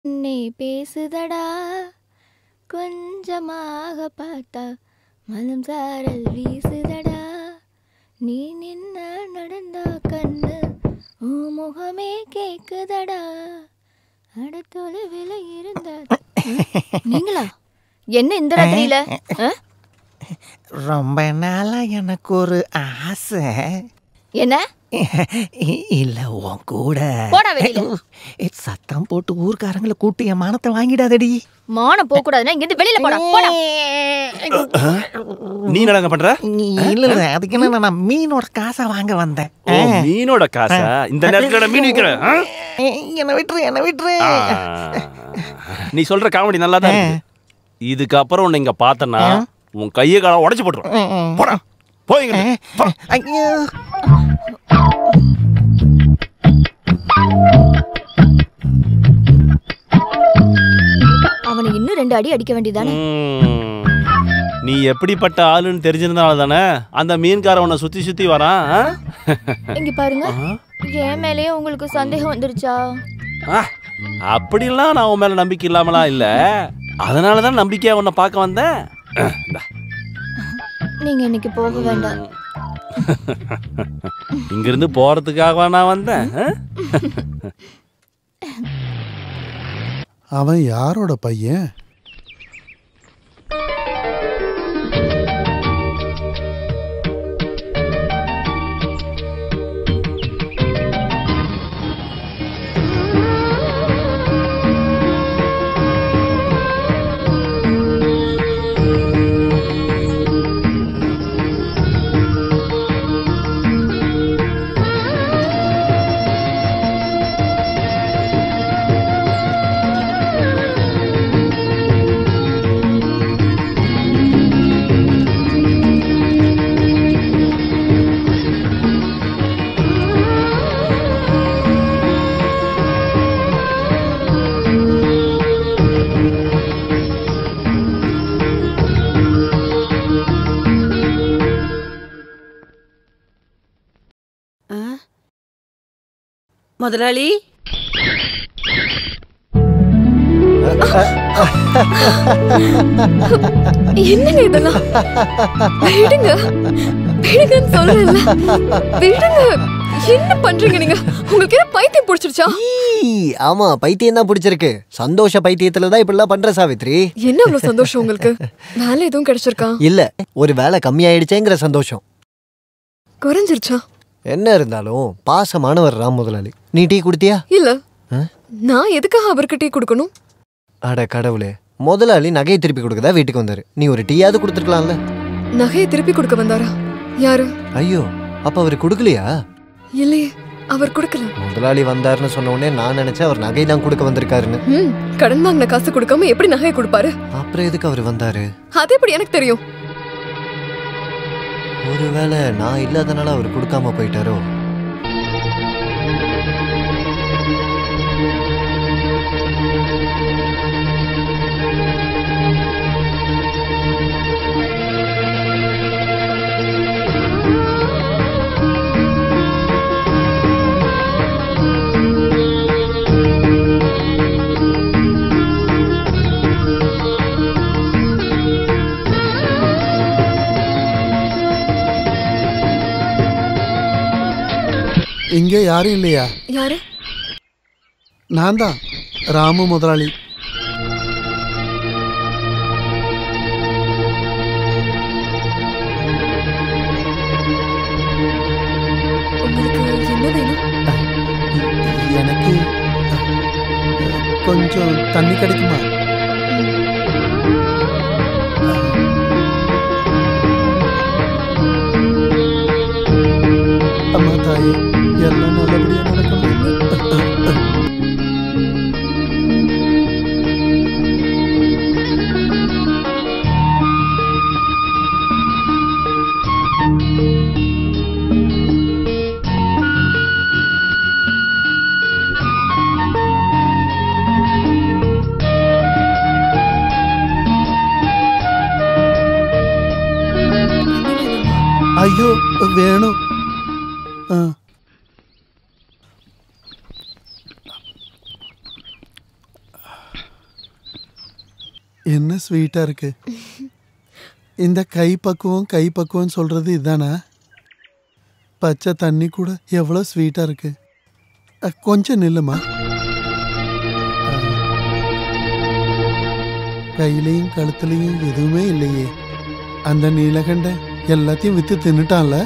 நீ பேசுதடா கொஞ்சமாக பார்த்தா மனம் சாரல் வீசுதடா நீ நின்ன நடந்தா கண்ணு ஓ முகமே கேக்குதடா அடுத்தொலைவில் இருந்த நீங்களா என்ன இந்த ராத்திரியில ஆ? ரொம்ப நாளா எனக்கு ஒரு ஆசை என்ன இ- இல்ல உன் கூட போடா வெளியில. ஏய், சத்தம் போட்டு ஊர்க்காரங்களை கூட்டி என் மானத்தை வாங்கிடாதடி மானம் போக கூடாதுன்னா இங்க இருந்து வெளியில போடா போடா நீ என்னங்க பண்ற நீ இல்ல இல்ல அதுக்கு என்ன நான் மீனோட காசை வாங்க வந்தேன் ஓ, மீனோட காசா இந்த நேரத்துல மீன் விக்கிற ஆ? ஏய், என்னை விட்டுரு என்னை விட்டுரு ஆ. நீ சொல்ற காமெடி நல்லா தான் இருக்கு. இதுக்கப்புறம் உன்னை இங்க பார்த்தனா உன் கையை காலம் உடைச்சு போட்டுரும் போடா போய்ங்க ஐயோ அவனை இன்னும் ரெண்டு அடி அடிக்க வேண்டியதானே ம். நீ எப்படிப்பட்ட ஆளுன்னு தெரிஞ்சிருந்தால தானே அந்த மீன்கார உன்னை சுத்தி சுத்தி வரான் ஆ? இங்க பாருங்க என் மேலயே உங்களுக்கு சந்தேகம் வந்துருச்சா ஆ, அப்படிலாம் நான் உன் மேல நம்பிக்கை இல்லாமலாம் இல்ல அதனால தான் நம்பிக்கையா உன்னை பார்க்க வந்தேன் இந்தா. நீங்க இன்னைக்கு போக வேண்டாம் இங்கிருந்து போறதுக்காகவா நான் வந்தேன் ஆ? அவன் யாரோட பையன் முதலாளி என்னங்க இதெல்லாம் விடுங்க விடுங்கன்னு சொல்றேன்ல விடுங்க என்ன பண்றீங்க நீங்க உங்களுக்கு என்ன பைத்தியம் பிடிச்சிருச்சா ஈ, ஆமா பைத்தியம் தான் பிடிச்சிருக்கு சந்தோஷ பைத்தியத்துல தான் இப்படிலாம் பண்ற சாவித்ரி என்ன அவ்வளவு சந்தோஷம் உங்களுக்கு வேலை எதுவும் கிடைச்சிருக்கா இல்ல ஒரு வேலை கம்மியாயிடுச்சேங்கிற சந்தோஷம் குறைஞ்சிருச்சா என்ன இருந்தாலும் பாசமானவர் ராம் முதலாளி நீ டீ குடுத்தியா இல்ல ஆ? நான் எதுக்காக அவருக்கு டீ கொடுக்கணும் அட கடவுளே முதலாளி நகையை திருப்பி கொடுக்கதா வீட்டுக்கு வந்தாரு நீ ஒரு டீயாவது கொடுத்துருக்கலாம்ல நகையை திருப்பி கொடுக்க வந்தாரா யாரு ஐயோ அப்ப அவர் கொடுக்கலையா இல்லையே அவர் கொடுக்கல முதலாளி வந்தாருன்னு சொன்ன உடனே நான் நினைச்சேன் அவர் நகை தான் கொடுக்க வந்திருக்காருன்னு ம் கடன் வாங்கின காசு கொடுக்காம எப்படி நகையை கொடுப்பாரு அப்புறம் எதுக்கு அவர் வந்தாரு அது எப்படி எனக்கு தெரியும் ஒருவேளை நான் இல்லாதனால அவர் கொடுக்காம போயிட்டாரோ இங்க யாரும் இல்லையா யாரு நான் தான் ராமு முதலாளி உங்களுக்கு என்ன வேணும் எனக்கு கொஞ்சம் தண்ணி கிடைக்குமா அம்மா தாயே எல்லாம் நல்லபடியா நடக்கணும் ஐயோ வேணும் ஆ என்ன ஸ்வீட்டா இருக்கு இந்த கை பக்குவம் கை பக்குவம் சொல்றது இதானா பச்சை தண்ணி கூட எவ்வளோ ஸ்வீட்டா இருக்கு அ, கொஞ்சம் நில்லுமா அ, கையிலையும் கழுத்துலையும் எதுவுமே இல்லையே அந்த நீலகண்ட எல்லாத்தையும் வித்து தின்னுட்டான்ல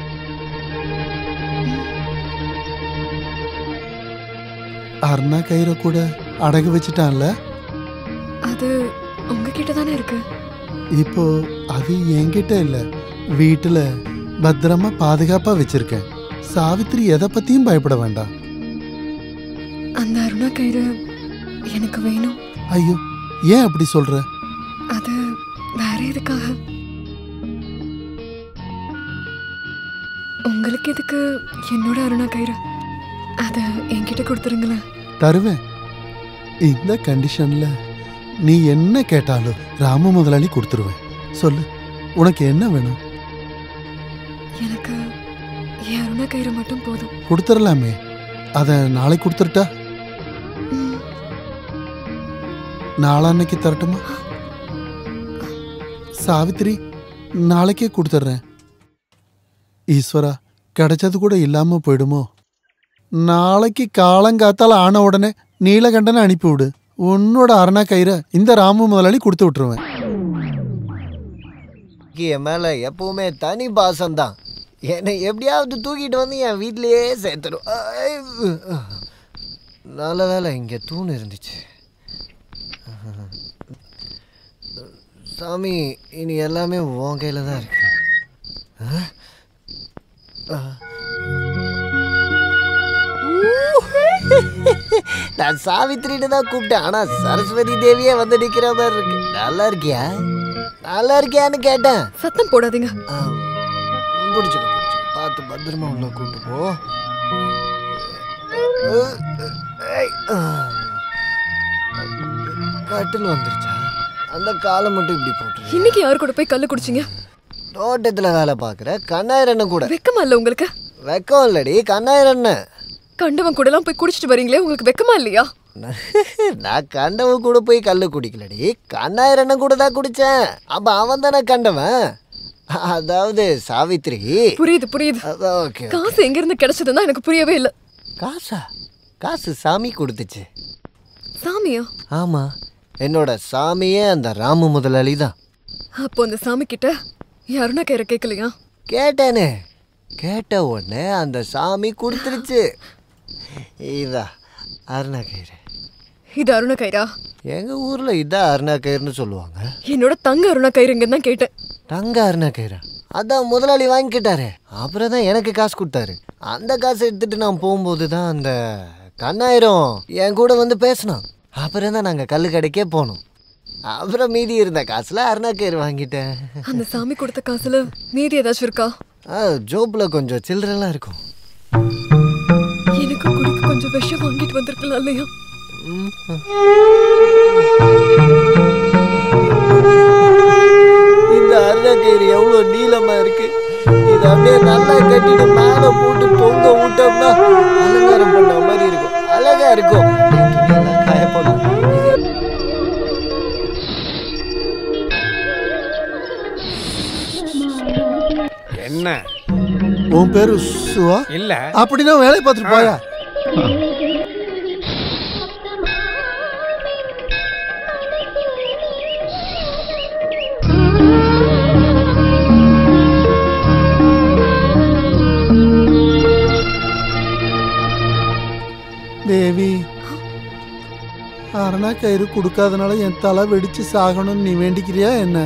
அருணா கயிறை கூட அடகு வச்சுட்டான்ல அது உங்ககிட்ட தானே இருக்கு இப்போ அது என்கிட்ட இல்ல வீட்டுல பத்திரமா பாதுகாப்பா வச்சிருக்கேன் சாவித்திரி எதை பத்தியும் பயப்பட வேண்டாம் அந்த அருணா கயிறு எனக்கு வேணும் ஐயோ ஏன் அப்படி சொல்ற அது வேற எதுக்காக உங்களுக்கு எதுக்கு என்னோட அருணா கயிறு அதை என்கிட்ட கொடுத்துருங்களேன் தருவேன் இந்த கண்டிஷன்ல நீ என்ன கேட்டாலும் ராம முதலாளி கொடுத்துருவேன் சொல்லு உனக்கு என்ன வேணும் எனக்கு என் அருணா கயிறு மட்டும் போதும் கொடுத்துடலாமே அதை நாளைக்கு கொடுத்துருட்டா ம், நாளான்னைக்கு தரட்டுமா சாவித்திரி நாளைக்கே கொடுத்துட்றேன் ஈஸ்வரா கிடைச்சது கூட இல்லாம போயிடுமோ நாளைக்கு காலங்காத்தால ஆன உடனே நீலகண்டனை அனுப்பிவிடு உன்னோட அரணா கயிறை இந்த ராமு முதலாளி கொடுத்து விட்டுருவேன் என் மேல எப்பவுமே தனி பாசம்தான் என்னை எப்படியாவது தூக்கிட்டு வந்து என் வீட்லயே சேர்த்துடும் ஐ, நல்ல வேலை இங்க தூண் இருந்துச்சு சாமி இனி எல்லாமே உன் கையில தான் இருக்கு ஆ? ஆ. நான் சாவித்திரின்னு தான் கூப்பிட்டேன் ஆனா சரஸ்வதி தேவியே வந்து நிக்கிற மாதிரி இருக்கு நல்லா இருக்கியா நல்லா இருக்கியான்னு கேட்டேன் சத்தம் போடாதீங்க ஆ, பிடிச்சுக்க பிடிச்சுக்க பார்த்து பத்திரமா உள்ள கூட்டு போ ஏய், ஆ. கட்டில் வந்துருச்சா அந்த காலை மட்டும் இப்படி போட்டு இன்னைக்கு யார் கூட போய் கல்லு குடிச்சீங்க தோட்டத்தில் வேலை பார்க்குற கண்ணாயிரண்ணன் கூட வெக்கமா இல்ல உங்களுக்கு வெக்கம் இல்லடி கண்ணாயிரண்ணன் கண்டவன் கூட எல்லாம் போய் குடிச்சிட்டு வரீங்களே உங்களுக்கு வெக்கமா இல்லையா நான் கண்டவன் கூட போய் கல்லு குடிக்கலடி கண்ணாயிரண்ணன் கூட தான் குடிச்சேன் அப்ப அவன் தானே கண்டவன் அதாவது சாவித்ரி புரியுது புரியுது அதான் ஓகே காசு எங்க இருந்து கிடைச்சதுன்னா எனக்கு புரியவே இல்ல காசா காசு சாமி கொடுத்துச்சு சாமியா ஆமா என்னோட சாமியே அந்த ராமு முதலாளி தான் அப்போ அந்த சாமி கிட்ட யாருன்னா கயிறை கேட்கலையா கேட்டேனே கேட்ட உடனே அந்த சாமி கொடுத்துருச்சு இதா அருணா கயிறு இது அருணா கயிறா எங்க ஊர்ல இதான் அருணா கயிறுன்னு சொல்லுவாங்க என்னோட தங்க அருணா கயிறுங்க தான் கேட்டேன் தங்க அருணா கயிறா அதான் முதலாளி வாங்கிக்கிட்டாரு அப்புறம் தான் எனக்கு காசு கொடுத்தாரு அந்த காசை எடுத்துட்டு நான் போகும்போது தான் அந்த கண்ணாயிரம் என் கூட வந்து பேசினான் அப்புறம் தான் நாங்கள் கல்லு கடைக்கே போனோம் அப்புறம் மீதி இருந்த காசுல அருணா கயிறு வாங்கிட்டேன் அந்த சாமி கொடுத்த காசுல மீதி ஏதாச்சும் இருக்கா ஆ ஜோப்பில் கொஞ்சம் சில்லறெல்லாம் இருக்கும் எனக்கு குடிக்க கொஞ்சம் விஷம் வாங்கிட்டு வந்திருக்கலாம் இல்லையா இந்த அருணக்கயிறு எவ்வளோ நீளமா இருக்கு இது அப்படியே நல்லா கட்டிட்டு மேலே போட்டு தொங்க விட்டோம்னா அலங்காரம் பண்ண மாதிரி இருக்கும் அழகா இருக்கும் அப்படியே துணியெல்லாம் காய போடலாம். இது என்ன உன் பேரு சுவா இல்ல அப்படின்னா வேலையை பார்த்துட்டு போயா தேவி அரணா கயிறு கொடுக்காதனால என் தலை வெடிச்சு சாகணும்னு நீ வேண்டிக்கிறியா என்ன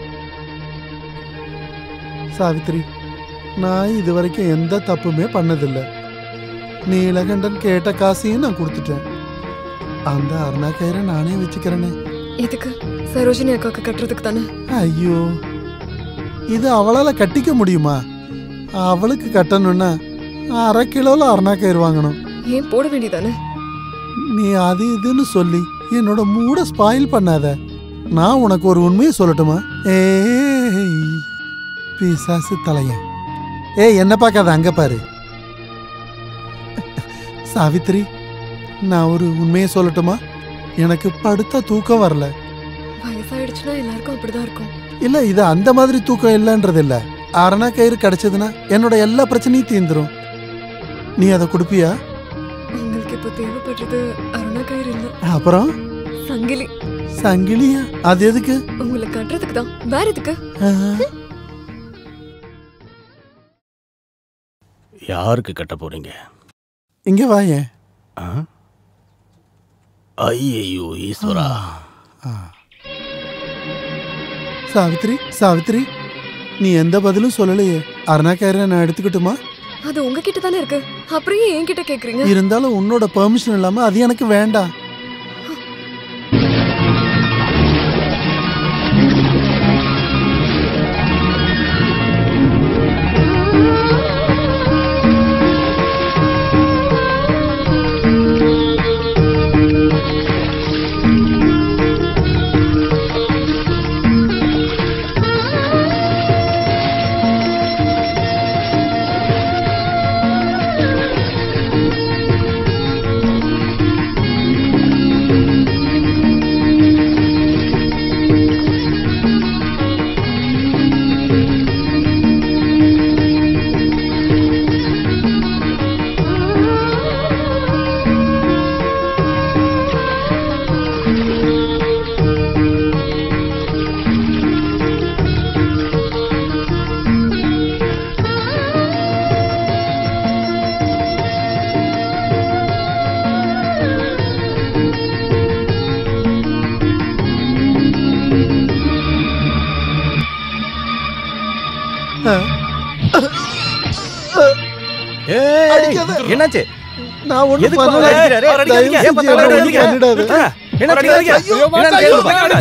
சாவித்ரி நான் இது வரைக்கும் எந்த தப்புமே பண்ணதில்லை நீலகண்டன் கேட்ட காசையும் நான் கொடுத்துட்டேன் அந்த அருணா கயிறை நானே வச்சுக்கிறேனே இதுக்கு சரோஜினி அக்காவுக்கு கட்டுறதுக்கு தானே ஐயோ இது அவளால கட்டிக்க முடியுமா அவளுக்கு கட்டணும்னா அரை கிலோல அருணா கயிறு வாங்கணும் ஏன் போட வேண்டியதானே நீ அது இதுன்னு சொல்லி என்னோட மூட ஸ்பாயில் பண்ணாத நான் உனக்கு ஒரு உண்மையை சொல்லட்டுமா ஏய் பிசாசு தலையன் ஏய் என்ன பார்க்காத அங்க பாரு சாவித்ரி நான் ஒரு உண்மையை சொல்லட்டுமா எனக்கு படுத்த தூக்கம் வரல வயசாயிடுச்சுன்னா எல்லாருக்கும் அப்படிதான் இருக்கும் இல்ல இது அந்த மாதிரி தூக்கம் இல்லைன்றது இல்ல அரணா கயிறு கிடைச்சதுன்னா என்னோட எல்லா பிரச்சனையும் தீந்துரும் நீ அதை கொடுப்பியா உங்களுக்கு இப்போ தேவைப்படுறது அருணா கயிறு இல்ல அப்புறம் சங்கிலி சங்கிலியா அது எதுக்கு உங்களை கட்டுறதுக்கு தான் வேற எதுக்கு ஆ, யாருக்கு கட்ட போறீங்க இங்க வாயேன் ஐயோ ஈஸ்வரா சாவித்ரி சாவித்ரி நீ எந்த பதிலும் சொல்லலையே அரணா கயிறை நான் எடுத்துக்கிட்டுமா அது உங்ககிட்ட தானே இருக்கு அப்புறம் ஏன் என்கிட்ட கேக்குறீங்க இருந்தாலும் உன்னோட பெர்மிஷன் இல்லாம அது எனக்கு வேண்டாம் அடிக்காத. என்னாச்சு நான் ஒண்ணும் எதுக்கு பண்ணல. அவரை அடிக்கிறாரு? அவரை தயவு அடிக்காதீங்க. செஞ்சு ஏன் என்னை அடிக்காதீங்க? பண்ணிடாத. என்னாச்சு? ஐயோ, என்னன்னு ஐயோ,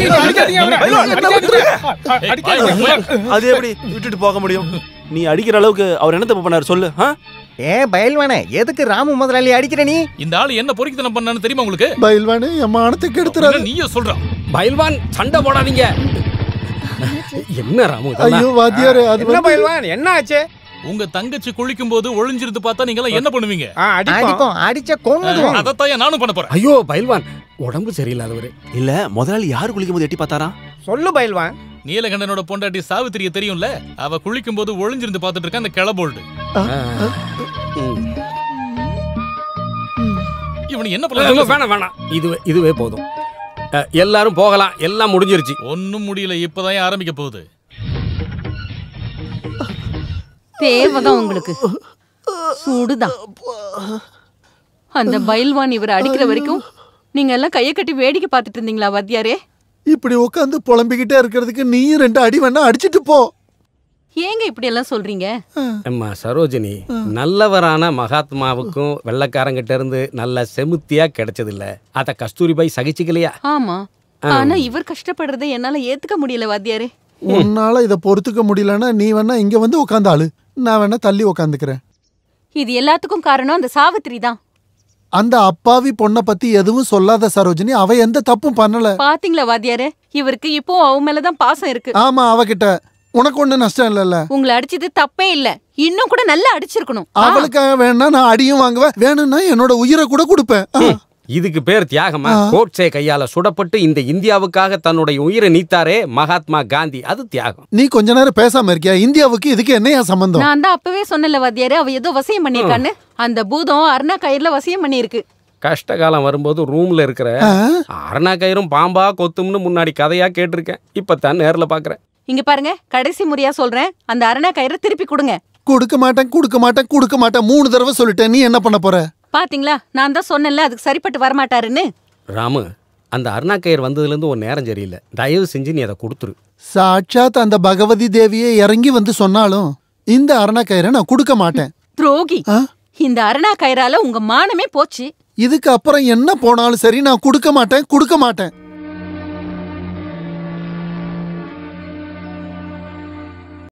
கேளுங்க. அது எப்படி விட்டுட்டு போக முடியும் நீ அடிக்கிற அளவுக்கு அவர் என்ன தப்பு பண்ணாரு சொல்லு ஆ? ஏன் பயல்வானே எதுக்கு ராமு முதலாளி அடிக்கிற நீ இந்த ஆளு என்ன பொறுக்கித்தனம் பண்ணான்னு தெரியுமா உங்களுக்கு பயில்வானே என் மானத்தை கெடுத்துறாரு என்ன நீயே சொல்றான் பயில்வான் சண்டை போடாதீங்க என்ன ராமு இதெல்லாம்? ஐயோ வாத்தியாரு அது என்ன வந்து பயல்வான் என்ன ஆச்சு உங்க தங்கச்சி குளிக்கும் போது ஒளிஞ்சிருந்து பார்த்தா நீங்க எல்லாம் என்ன பண்ணுவீங்க அடிக்கும் அடிச்ச கொன்னுடுவோம் அதைத்தான் நானும் பண்ண போறேன் ஐயோ பயில்வான் உடம்பு சரியில்லாதவரு இல்ல முதலாளி யாரு குளிக்கும் போது எட்டி பார்த்தாரா சொல்லு பயல்வான் நீலகண்டனோட பொண்டாட்டி சாவித்திரிய தெரியும்ல அவ குளிக்கும் போது ஒளிஞ்சிருந்து பார்த்துட்டு இருக்க அந்த கிளபோல்டு ம். இவனு என்ன ஐயோ, பண்ண வேணாம் வேணாம் இது இதுவே போதும் அஹ், எல்லாரும் போகலாம் எல்லாம் முடிஞ்சிருச்சு ஒன்னும் முடியல இப்பதான் ஆரம்பிக்க போகுது தேவைதான் உங்களுக்கு சூடுதான் அந்த பயில்வான் இவரை அடிக்கிற வரைக்கும் நீங்க எல்லாம் கையை கட்டி வேடிக்கை பார்த்துட்டு இருந்தீங்களா வாத்தியாரே இப்படி உட்காந்து புலம்பிக்கிட்டே இருக்கிறதுக்கு நீயும் ரெண்டு அடி வேணா அடிச்சிட்டு போ ஏங்க இப்படி எல்லாம் சொல்றீங்க அம்மா சரோஜினி நல்லவரான மகாத்மாவுக்கும் வெள்ளக்காரங்கிட்ட இருந்து நல்ல செமுத்தியா கிடைச்சதில்ல அத கஸ்தூரிபாய் சகிச்சுக்கலையா ஆமா ஆனா இவர் கஷ்டப்படுறதை என்னால ஏத்துக்க முடியல வாத்தியாரே உன்னால இதை பொறுத்துக்க முடியலன்னா நீ வேணா இங்க வந்து உட்காந்து ஆளு நான் வேணா தள்ளி உட்காந்துக்கிறேன் இது எல்லாத்துக்கும் காரணம் அந்த சாவித்திரி தான் அந்த அப்பாவி பொண்ணை பத்தி எதுவும் சொல்லாத சரோஜினி அவ எந்த தப்பும் பண்ணல பாத்தீங்களா வாத்தியாரே இவருக்கு இப்போ அவ மேலதான் பாசம் இருக்கு ஆமா அவகிட்ட உனக்கு ஒண்ணு நஷ்டம் இல்லல்ல உங்களை அடிச்சது தப்பே இல்ல இன்னும் கூட நல்லா அடிச்சிருக்கணும் ஆ, அவளுக்காக வேணா நான் அடியும் வாங்குவேன் வேணும்னா என்னோட உயிரை கூட கொடுப்பேன் ஆ. இதுக்கு பேர் தியாகமா ஆ. கோட்சே கையால சுடப்பட்டு இந்த இந்தியாவுக்காக தன்னுடைய உயிரை நீத்தாரே மகாத்மா காந்தி அது தியாகம் நீ கொஞ்ச நேரம் பேசாம இருக்கியா இந்தியாவுக்கு இதுக்கு என்னையா சம்பந்தம் நான் தான் அப்பவே சொன்னல வாத்தியாரே அவ ஏதோ வசியம் பண்ணிருக்கான்னு அந்த பூதம் அருணா கயிறுல வசியம் பண்ணிருக்கு கஷ்ட காலம் வரும்போது ரூம்ல இருக்கிற ஆ? அரணா கயிறும் பாம்பா கொத்தும்னு முன்னாடி கதையா கேட்டிருக்கேன் இப்பதான் நேர்ல பாக்குறேன் இங்க பாருங்க கடைசி முறையா சொல்றேன் அந்த அருணா கயிறை திருப்பி கொடுங்க கொடுக்க மாட்டேன் கொடுக்க மாட்டேன் கொடுக்க மாட்டேன் மூணு தடவை சொல்லிட்டேன் நீ என்ன பண்ண போற பாத்தீங்களா நான் தான் சொன்னேன்ல அதுக்கு சரிப்பட்டு வரமாட்டாருன்னு ராமு அந்த அருணா கயிறு வந்ததுலேருந்து ஒரு நேரம் சரியில்லை தயவு செஞ்சு நீ அதை கொடுத்துரு சாட்சாத் அந்த பகவதி தேவியே இறங்கி வந்து சொன்னாலும் இந்த அரணக்கயிறை நான் கொடுக்க மாட்டேன் துரோகி ஆ? இந்த அருணா கயிறால உங்க மானமே போச்சு இதுக்கு அப்புறம் என்ன போனாலும் சரி நான் கொடுக்க மாட்டேன் கொடுக்க மாட்டேன்